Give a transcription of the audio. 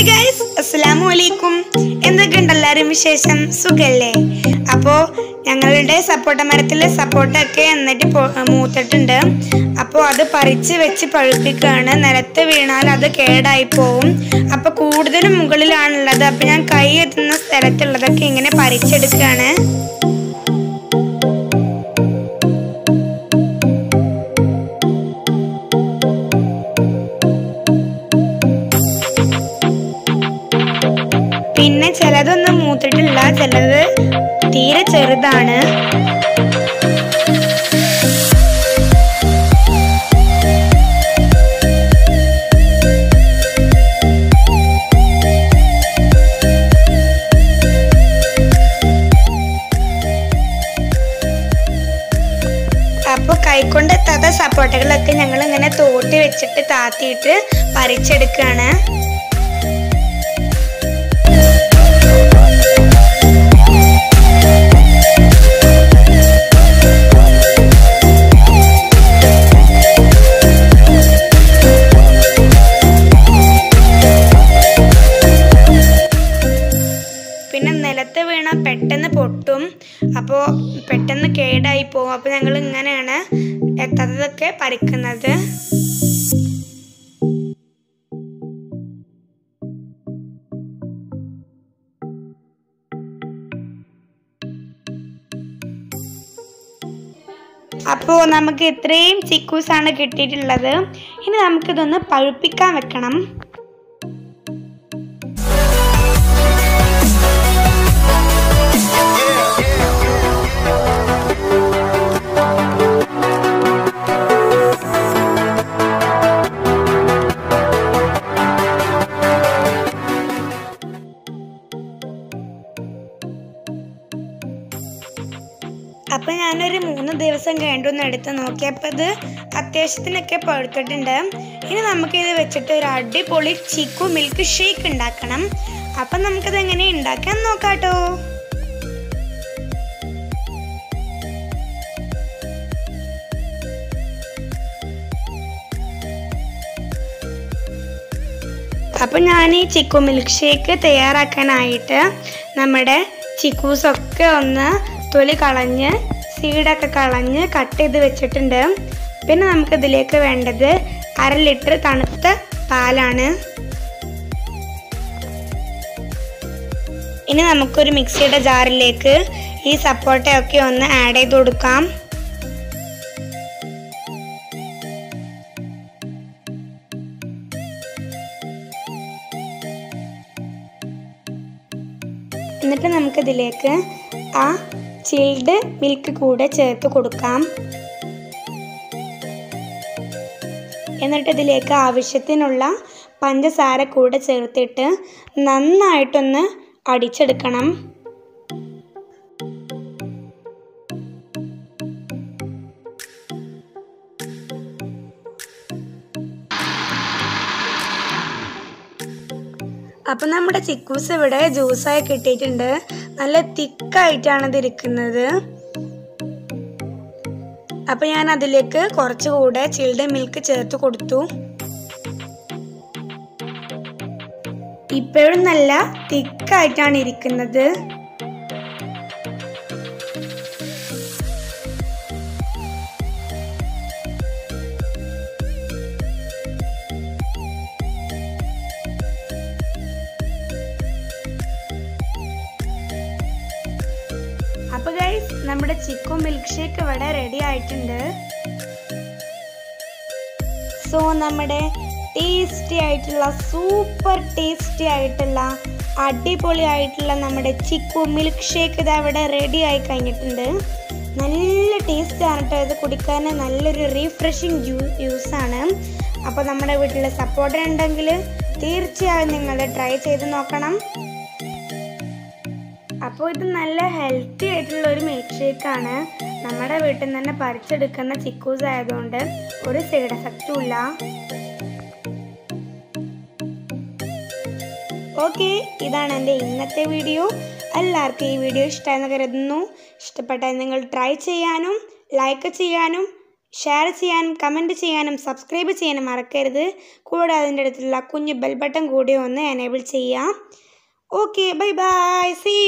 hi guys അസ്സലാമു അലൈക്കും എന്തൊക്കെയുണ്ട് എല്ലാവരും വിശേഷം സുഖല്ലേ അപ്പോൾ ഞങ്ങളുടെ സപ്പോട്ട മരത്തിലെ സപ്പോട്ടൊക്കെ എന്നിട്ട് പൊ- മൂത്തിട്ടുണ്ട് അപ്പോൾ അത് പറിച്ച് വെച്ച് പഴുപ്പിക്കുകയാണ് നിലത്ത് വീണാൽ അത് കേടായി പോവും അപ്പോൾ കൂടുതലും മുകളിലാണുള്ളത് അപ്പോൾ ഞാൻ കൈ എത്തുന്ന സ്ഥലത്തുള്ളതൊക്കെ ഇങ്ങനെ പറിച്ചെടുക്കുകയാണ് പിന്നെ ചിലതൊന്നും മൂത്തിട്ടില്ല ചിലത് തീരെ ചെറുതാണ് അപ്പോൾ കൈക്കൊണ്ട് എത്താത്ത സപ്പോർട്ടുകളൊക്കെ ഞങ്ങൾ ഇങ്ങനെ തോട്ടി വെച്ചിട്ട് താത്തിയിട്ട് പറിച്ചെടുക്കുകയാണ് പിന്നെ നിലത്ത് വീണ പെട്ടെന്ന് പൊട്ടും അപ്പോൾ പെട്ടെന്ന് കേടായി പോകും അപ്പോൾ ഞങ്ങൾ ഇങ്ങനെയാണ് എത്താത്തതൊക്കെ പറിക്കുന്നത് അപ്പോൾ നമുക്ക് ഇത്രയും ചിക്കൂസാണ് കിട്ടിയിട്ടുള്ളത് ഇനി നമുക്കിതൊന്ന് പഴുപ്പിക്കാൻ വെക്കണം അപ്പൊ ഞാനൊരു മൂന്ന് ദിവസം കഴിഞ്ഞൊന്ന് എടുത്ത് നോക്കിയപ്പോൾ ഇത് അത്യാവശ്യത്തിനൊക്കെ പഴുത്തിട്ടുണ്ട് ഇനി നമുക്ക് ഇത് വെച്ചിട്ട് ഒരു അടിപൊളി ചിക്കു മിൽക്ക് ഷേക്ക് ഉണ്ടാക്കണം അപ്പം നമുക്കത് എങ്ങനെ ഉണ്ടാക്കാൻ നോക്കാട്ടോ അപ്പം ഞാൻ ഈ ചിക്കു മിൽക്ക് ഷേക്ക് തയ്യാറാക്കാനായിട്ട് നമ്മുടെ ചിക്കൂസൊക്കെ ഒന്ന് തൊലി കളഞ്ഞ് സീഡൊക്കെ കളഞ്ഞ് കട്ട് ചെയ്ത് വെച്ചിട്ടുണ്ട് പിന്നെ നമുക്കിതിലേക്ക് വേണ്ടത് അര ലിറ്റർ തണുത്ത പാലാണ് ഇനി നമുക്കൊരു മിക്സിയുടെ ജാറിലേക്ക് ഈ സപ്പോട്ടയൊക്കെ ഒന്ന് ആഡ് ചെയ്ത് കൊടുക്കാം എന്നിട്ട് നമുക്കിതിലേക്ക് ആ ചിൽഡ് മിൽക്ക് കൂടെ ചേർത്ത് കൊടുക്കാം എന്നിട്ട് ഇതിലേക്ക് ആവശ്യത്തിനുള്ള പഞ്ചസാര കൂടെ ചേർത്തിട്ട് നന്നായിട്ടൊന്ന് അടിച്ചെടുക്കണം അപ്പം നമ്മുടെ ചിക്കൂസ് ഇവിടെ ജ്യൂസായി കിട്ടിയിട്ടുണ്ട് നല്ല തിക്കായിട്ടാണ് ഇത് ഇരിക്കുന്നത് അപ്പം ഞാൻ അതിലേക്ക് കുറച്ചുകൂടെ ചിൽഡ് മിൽക്ക് ചേർത്ത് കൊടുത്തു ഇപ്പോഴും നല്ല തിക്കായിട്ടാണ് ഇരിക്കുന്നത് അപ്പൊ ഗൈസ് നമ്മുടെ ചിക്കു മിൽക്ക് ഷേക്ക് ഇവിടെ റെഡി ആയിട്ടുണ്ട് സോ നമ്മുടെ ടേസ്റ്റി ആയിട്ടുള്ള സൂപ്പർ ടേസ്റ്റി ആയിട്ടുള്ള അടിപൊളി ആയിട്ടുള്ള നമ്മുടെ ചിക്കു മിൽക്ക് ഷേക്ക് ഇത് അവിടെ റെഡി ആയി കഴിഞ്ഞിട്ടുണ്ട് നല്ല ടേസ്റ്റ് ആണ് കേട്ടോ ഇത് കുടിക്കാൻ നല്ലൊരു റീഫ്രഷിങ് ജ്യൂ ജ്യൂസാണ് അപ്പോൾ നമ്മുടെ വീട്ടിൽ സപ്പോർട്ടർ ഉണ്ടെങ്കിൽ തീർച്ചയായും നിങ്ങൾ ട്രൈ ചെയ്ത് നോക്കണം അപ്പോൾ ഇത് നല്ല ഹെൽത്തി ആയിട്ടുള്ള ഒരു മിൽക്ക് ഷേക്കാണ് നമ്മുടെ വീട്ടിൽ നിന്ന് തന്നെ പറിച്ചെടുക്കുന്ന ചിക്കൂസ് ആയതുകൊണ്ട് ഒരു സൈഡ് എഫക്റ്റും ഇല്ല ഓക്കെ ഇതാണ് എൻ്റെ ഇന്നത്തെ വീഡിയോ എല്ലാവർക്കും ഈ വീഡിയോ ഇഷ്ടമായെന്ന് കരുതുന്നു ഇഷ്ടപ്പെട്ടാൽ നിങ്ങൾ ട്രൈ ചെയ്യാനും ലൈക്ക് ചെയ്യാനും ഷെയർ ചെയ്യാനും കമൻറ്റ് ചെയ്യാനും സബ്സ്ക്രൈബ് ചെയ്യാനും മറക്കരുത് കൂടെ അതിൻ്റെ അടുത്തുള്ള കുഞ്ഞ് ബെൽ ബട്ടൺ കൂടി ഒന്ന് എനേബിൾ ചെയ്യാം ഓക്കെ ബൈ ബൈ സീ